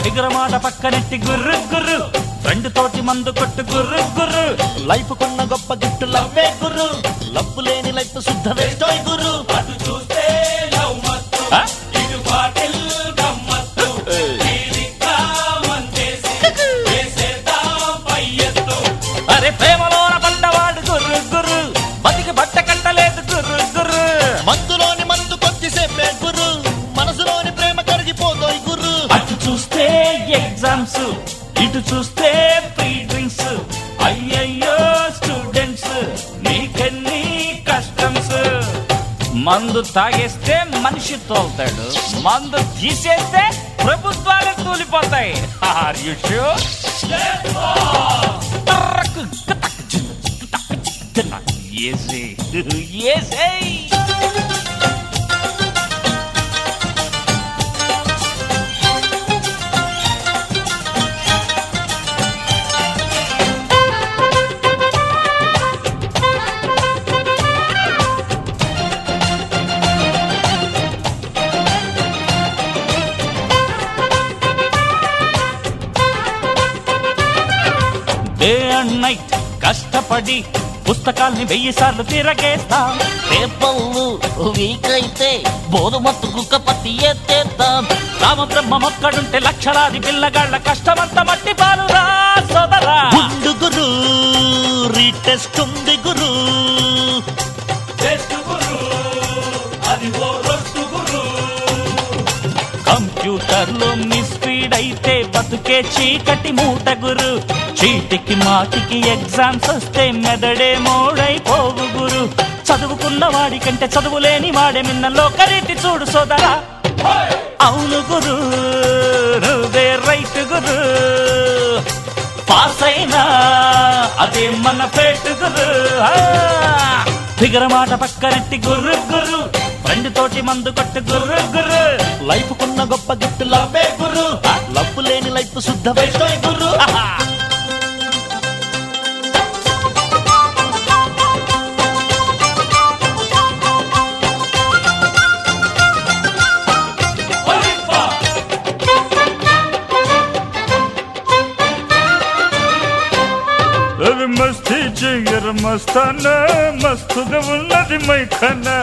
Figure మాట పక్కనెట్టి గుర్రు గుర్రు friend తోటి మందు కొట్టు గుర్రు గుర్రు లైఫ్ కున్న గొప్ప గిఫ్ట్ లవ్వే గురు లవ్వు లేని లైఫ్ శుద్ధ వేస్టోయ్ గురు ఆ? అరే ప్రేమలోన పడ్డవాడు గుర్రు గుర్రు బతికి బట్ట కట్టలేదు గుర్రు గుర్రు మందులోని మందు కొద్దిసేపే గురు మనసులోని ప్రేమ కరిగిపోతోయ్ గురు అటు చూస్తే ఎగ్జామ్స్ ఇటు చూస్తే ఫ్రీ డ్రింక్స్ అయ్యయ్యో స్టూడెంట్స్ నీకెన్ని కష్టమ్స్ మందు తాగేస్తే మనిషి తోలుతాడు మందు తీసేస్తే ప్రభుత్వాలు తూలిపోతాయి ఆర్ యు షూర్ ఏసే ఏసే డే అండ్ నైట్ కష్టపడి పుస్తకాల్ని వెయ్యి సార్లు తిరగేస్తా పేపర్లు వీక్ అయితే బోరుమత్తు కుక్క పత్తి ఎత్తేద్దాం రామ బ్రహ్మ మొక్కడుంటే లక్షలాది పిల్లగాళ్ళ కష్టమంత మట్టి పాలురా సోదరా గుండు గురు రీటెస్ట్ ఉంది గురు కంప్యూటర్లో మిస్పీడ్ అయితే బతుకే చీకటి మూట గురు చీటికి మాటికి ఎగ్జామ్స్ వస్తే మెదడే మోడైపోవు గురు చదువుకున్న వాడి కంటే చదువులేని వాడే మిన్న లోకరీతి చూడు సోదరా అవును గురు నువ్వే రైట్ గురు పాస్ అయినా అదే మన పేటు గురు ఫిగర్ మాట పక్కనెట్టి గుర్రు గుర్రు ఫ్రెండ్ తోటి మందు కొట్టు గుర్రు గుర్రు లైఫ్ కున్న గొప్ప గిఫ్ట్ లవ్వే గురు లవ్వు లేని లైఫ్ శుద్ధ వేస్టోయ్ గురు ఆహా. అవి మస్తీ చెయ్యర మస్తానా మస్తుగా ఉన్నది మైఖానా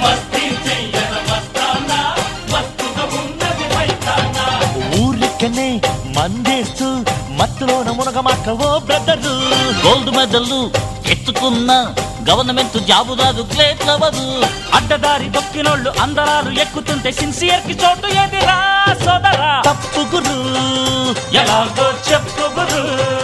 ఊరికనే మందేస్తూ మత్తులోన మునగమాక ఓ బ్రదరు గోల్డ్ మెడల్ ఎత్తుకున్న గవర్నమెంట్ జాబు రాదు గ్రేట్ లవరు అడ్డదారి దొక్కినోళ్ళు అందరాలు ఎక్కుతుంటే సిన్సియర్ కి చోటు ఏదిరా సోదరా తప్పు గురు ఎలాగో చెప్పు గురు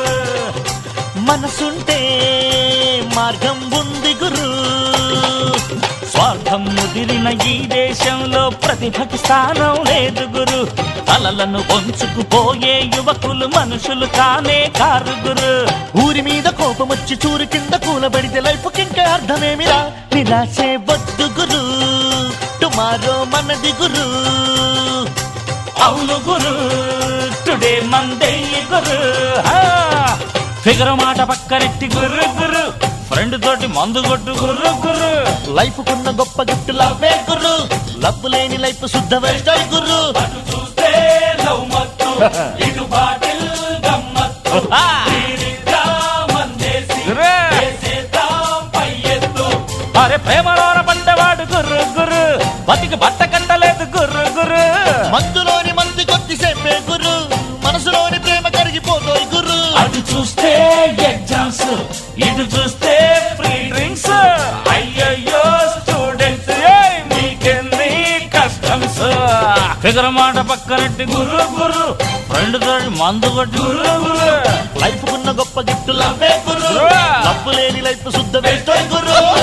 మనసుంటే మార్గం ఉంది గురు స్వార్థం ముదిరిన ఈ దేశంలో ప్రతిభకి స్థానం లేదు గురు తలలను వంచుకుపోయే యువకులు మనుషులు కానే కారు గురు ఊరి మీద కోపం వచ్చి చూరు కింద కూలబడితే లైఫ్ ఇంకా అర్థమేమిరా నిరాశే వద్దు గురు టుమారో మనది గురు అవును గురు టుడే మందే గురు ఫిగర్ మాట పక్కనెట్టి గుర్రు గుర్రు ఫ్రెండ్ తోటి మందు కొట్టు గుర్రు గుర్రు లైఫ్ కున్న గొప్ప గిఫ్ట్ లవ్వే గురు లవ్ లేని లైఫ్ శుద్ధ వేస్టాయ్ గురు ఆ! గుర్రు. అరే ప్రేమలోన పడ్డవాడు గుర్రు గుర్రు బతికి బట్ట కంటలేదు గుర్రు గుర్రు మందులోని మంది కొద్దిసేపే గురు మనసులోని ప్రేమ కరిగిపోతోయ్ గురు అటు చూస్తే ఎగ్జామ్స్ ఇటు చూస్తే ఫ్రీ డ్రింక్స్ అయ్యయ్యో స్టూడెంట్స్ మీకెన్ని కష్టమ్స్ ఫిగర్ మాట పక్కనట్టు గుర్రు గుర్రు ఫ్రెండ్ తోటి మందు కొట్టి గుర్రు గుర్రు లైఫ్ కున్న గొప్ప గిఫ్ట్ లవ్వే గురు గురు. లవ్ లేని లైఫ్ శుద్ధ వేస్టాయ్ గురు